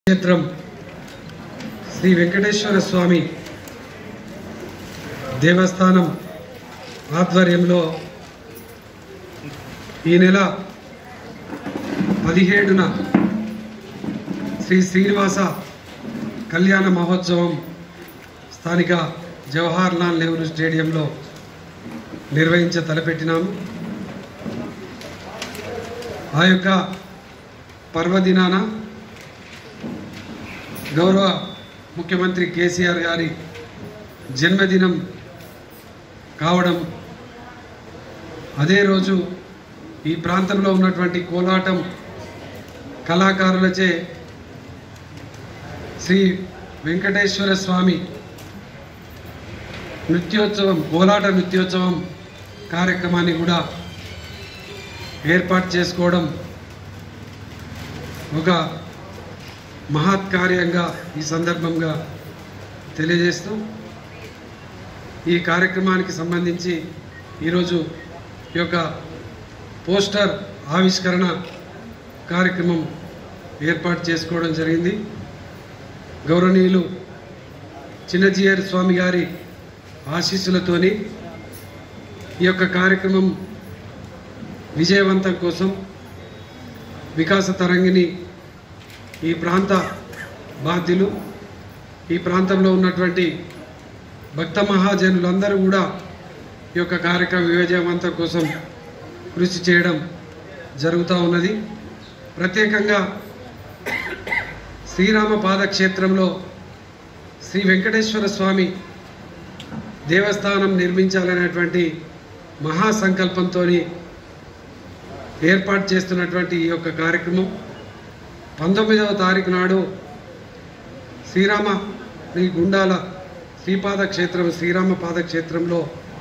క్షేత్రం శ్రీ వెంకటేశ్వర స్వామి దేవస్థానం ఆధ్వర్యంలో ఈ నెల పదిహేడున శ్రీ శ్రీనివాస కళ్యాణ మహోత్సవం స్థానిక జవహర్ లాల్ నెహ్రూ స్టేడియంలో నిర్వహించ తలపెట్టినాము ఆ యొక్క పర్వదినాన గౌరవ ముఖ్యమంత్రి కేసీఆర్ గారి జన్మదినం కావడం అదే రోజు ఈ ప్రాంతంలో ఉన్నటువంటి కోలాటం కళాకారులచే శ్రీ వెంకటేశ్వర స్వామి నృత్యోత్సవం కోలాట నృత్యోత్సవం కార్యక్రమాన్ని కూడా ఏర్పాటు చేసుకోవడం ఒక మహత్ కార్యంగా ఈ సందర్భంగా తెలియజేస్తూ ఈ కార్యక్రమానికి సంబంధించి ఈరోజు ఈ యొక్క పోస్టర్ ఆవిష్కరణ కార్యక్రమం ఏర్పాటు చేసుకోవడం జరిగింది గౌరవనీయులు చిన్నజీయర్ స్వామి గారి ఆశీస్సులతోని ఈ యొక్క కార్యక్రమం విజయవంతం కోసం వికాస తరంగిణి ఈ ప్రాంత బాధ్యులు ఈ ప్రాంతంలో ఉన్నటువంటి భక్త మహాజనులందరూ కూడా ఈ యొక్క కార్యక్రమ విజయవంతం కోసం కృషి చేయడం జరుగుతూ ఉన్నది ప్రత్యేకంగా శ్రీరామ పాదక్షేత్రంలో శ్రీ వెంకటేశ్వర స్వామి దేవస్థానం నిర్మించాలనేటువంటి మహాసంకల్పంతో ఏర్పాటు చేస్తున్నటువంటి ఈ యొక్క కార్యక్రమం పంతొమ్మిదవ తారీఖు నాడు శ్రీరామ శ్రీ గుండాల శ్రీపాద క్షేత్రం శ్రీరామ పాదక్షేత్రంలో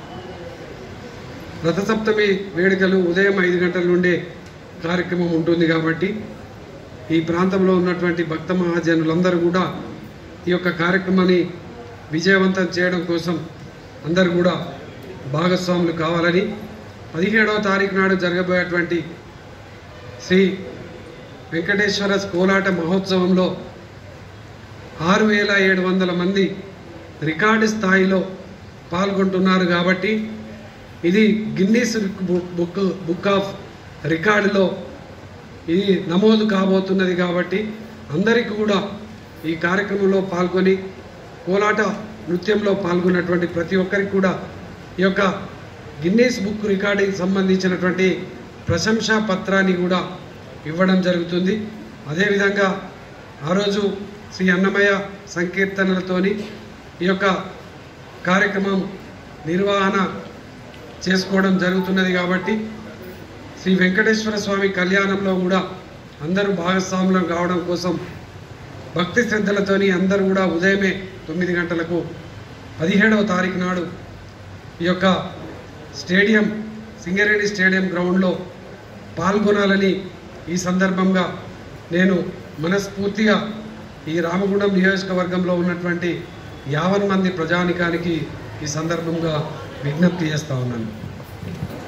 రథసప్తమి వేడుకలు ఉదయం ఐదు గంటల నుండే కార్యక్రమం ఉంటుంది కాబట్టి ఈ ప్రాంతంలో ఉన్నటువంటి భక్త మహాజనులందరూ కూడా ఈ యొక్క కార్యక్రమాన్ని విజయవంతం చేయడం కోసం అందరూ కూడా భాగస్వాములు కావాలని పదిహేడవ తారీఖు నాడు జరగబోయేటువంటి శ్రీ వెంకటేశ్వర కోలాట మహోత్సవంలో ఆరు వేల ఏడు వందల మంది రికార్డు స్థాయిలో పాల్గొంటున్నారు కాబట్టి ఇది Guinness book book book of రికార్డులో ఇది నమోదు కాబోతున్నది కాబట్టి అందరికీ కూడా ఈ కార్యక్రమంలో పాల్గొని కోలాట నృత్యంలో పాల్గొన్నటువంటి ప్రతి ఒక్కరికి కూడా ఈ యొక్క గిన్నీస్ బుక్ రికార్డింగ్ సంబంధించినటువంటి ప్రశంసా పత్రాన్ని కూడా ఇవ్వడం జరుగుతుంది అదేవిధంగా ఆ రోజు శ్రీ అన్నమయ్య సంకీర్తనలతోని ఈ యొక్క కార్యక్రమం నిర్వహణ చేసుకోవడం జరుగుతున్నది కాబట్టి శ్రీ వెంకటేశ్వర స్వామి కళ్యాణంలో కూడా అందరూ భాగస్వాములం కావడం కోసం భక్తి శ్రద్ధలతోని అందరూ కూడా ఉదయమే తొమ్మిది గంటలకు పదిహేడవ తారీఖు నాడు ఈ యొక్క స్టేడియం సింగరేణి స్టేడియం గ్రౌండ్లో పాల్గొనాలని ఈ సందర్భంగా నేను మనస్ఫూర్తిగా ఈ రామగుండం నియోజకవర్గంలో ఉన్నటువంటి యావన్ మంది ప్రజానికానికి ఈ సందర్భంగా విజ్ఞప్తి చేస్తా ఉన్నాను